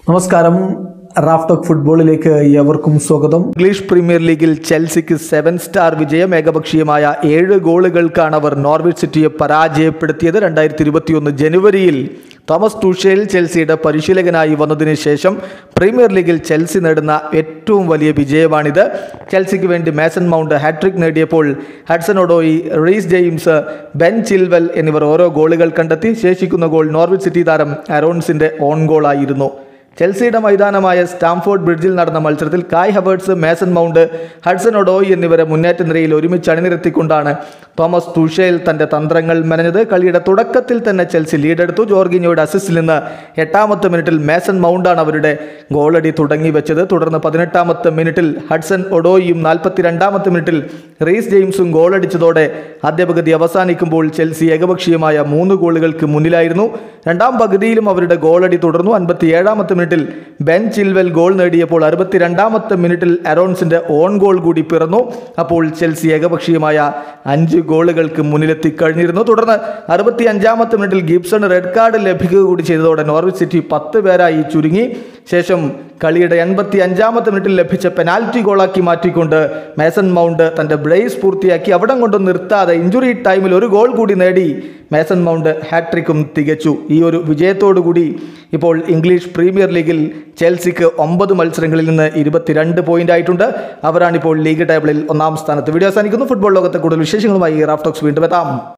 നമസ്കാരം റാഫ്റ്റോക്ക് ഫുട്ബോളിലേക്ക് ഏവർക്കും സ്വാഗതം ഇംഗ്ലീഷ് പ്രീമിയർ ലീഗിൽ ചെൽസിക്ക് സെവൻ സ്റ്റാർ വിജയം ഏകപക്ഷീയമായ ഏഴ് ഗോളുകൾക്കാണ് അവർ നോർവിച്ച് സിറ്റിയെ പരാജയപ്പെടുത്തിയത് രണ്ടായിരത്തി ഇരുപത്തിയൊന്ന് ജനുവരിയിൽ തോമസ് ടൂഷേൽ ചെൽസിയുടെ പരിശീലകനായി വന്നതിന് ശേഷം പ്രീമിയർ ലീഗിൽ ചെൽസി നേടുന്ന ഏറ്റവും വലിയ വിജയമാണിത് ചെൽസിക്ക് വേണ്ടി മേസൺ മൗണ്ട് ഹാട്രിക് നേടിയപ്പോൾ Hudson Odoi Reece James Ben Chilwell എന്നിവർ ഓരോ ഗോളുകൾ കണ്ടെത്തി ശേഷിക്കുന്ന ഗോൾ നോർവിച്ച് സിറ്റി താരം അരോൺസിന്റെ ഓൺ ഗോളായിരുന്നു ചെൽസിയുടെ മൈതാനമായ സ്റ്റാംഫോർഡ് ബ്രിഡ്ജിൽ നടന്ന മത്സരത്തിൽ Kai Havertz Mason Mount Hudson Odoi എന്നിവരെ മുന്നേറ്റ നിരയിൽ ഒരുമിച്ച് അണിനിരത്തിക്കൊണ്ടാണ് തോമസ് തുഷേൽ തന്റെ തന്ത്രങ്ങൾ മെനഞ്ഞത് കളിയുടെ തുടക്കത്തിൽ തന്നെ ചെൽസി ലീഡെടുത്തു ജോർഗിനിയോയുടെ അസിസ്റ്റിൽ നിന്ന് എട്ടാമത്തെ മിനിറ്റിൽ മേസൺ മൗണ്ടാണ് അവരുടെ ഗോളടി തുടങ്ങി വെച്ചത് തുടർന്ന് പതിനെട്ടാമത്തെ മിനിറ്റിൽ ഹഡ്സൺ ഒഡോയും നാൽപ്പത്തിരണ്ടാമത്തെ മിനിറ്റിൽ റീസ് ജെയിംസും ഗോളടിച്ചതോടെ ആദ്യ പകുതി അവസാനിക്കുമ്പോൾ ചെൽസി ഏകപക്ഷീയമായ മൂന്ന് ഗോളുകൾക്ക് മുന്നിലായിരുന്നു രണ്ടാം പകുതിയിലും അവരുടെ ഗോളടി തുടർന്നു അൻപത്തിയേഴാമത്തെ മിനിറ്റിൽ ബെൻ ചിൽവെൽ ഗോൾ നേടിയപ്പോൾ അറുപത്തിരണ്ടാമത്തെ മിനിറ്റിൽ അരോൺസിന്റെ ഓൺ ഗോൾ കൂടി പിറന്നു അപ്പോൾ ചെൽസി ഏകപക്ഷീയമായ അഞ്ച് ഗോളുകൾക്ക് മുന്നിലെത്തി കഴിഞ്ഞിരുന്നു തുടർന്ന് അറുപത്തി അഞ്ചാമത്തെ മിനിറ്റിൽ ഗിബ്സൺ റെഡ് കാർഡ് ലഭിക്കുക കൂടി ചെയ്തതോടെ നോർവിച്ച് സിറ്റി പത്ത് പേരായി ചുരുങ്ങി ശേഷം കളിയുടെ എൺപത്തി അഞ്ചാമത്തെ മിനിറ്റിൽ ലഭിച്ച പെനാൽറ്റി ഗോളാക്കി മാറ്റിക്കൊണ്ട് മേസൺ മൗണ്ട് തന്റെ ബ്രേസ് പൂർത്തിയാക്കി അവിടം കൊണ്ട് നിർത്താതെ ഇഞ്ചുറി ടൈമിൽ ഒരു ഗോൾ കൂടി നേടി മേസൺ മൗണ്ട് ഹാട്രിക്കും തികച്ചു ഈ ഒരു വിജയത്തോടു കൂടി ഇപ്പോൾ ഇംഗ്ലീഷ് പ്രീമിയർ ലീഗിൽ ചെൽസിക്ക് ഒമ്പത് മത്സരങ്ങളിൽ നിന്ന് ഇരുപത്തിരണ്ട് പോയിന്റ് ആയിട്ടുണ്ട് അവരാണിപ്പോൾ ലീഗ് ടേബിളിൽ ഒന്നാം സ്ഥാനത്ത് വീഡിയോ അവസാനിക്കുന്നു ഫുട്ബോൾ ലോകത്തെ കൂടുതൽ വിശേഷങ്ങളുമായി റാഫ്റ്റോക്സ് വീണ്ടും എത്താം